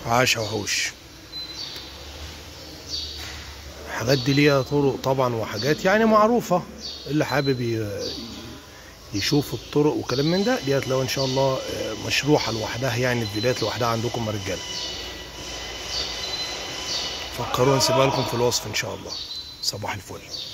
عاش وحوش الحاجات دي ليها طرق طبعا وحاجات يعني معروفة اللي حابب ي- يشوف الطرق وكلام من ده دي هتلاقوا ان شاء الله آه، مشروحة لوحدها يعني الفيديوهات لوحدها عندكم يا رجالة فكروا نسيبها لكم في الوصف ان شاء الله صباح الفل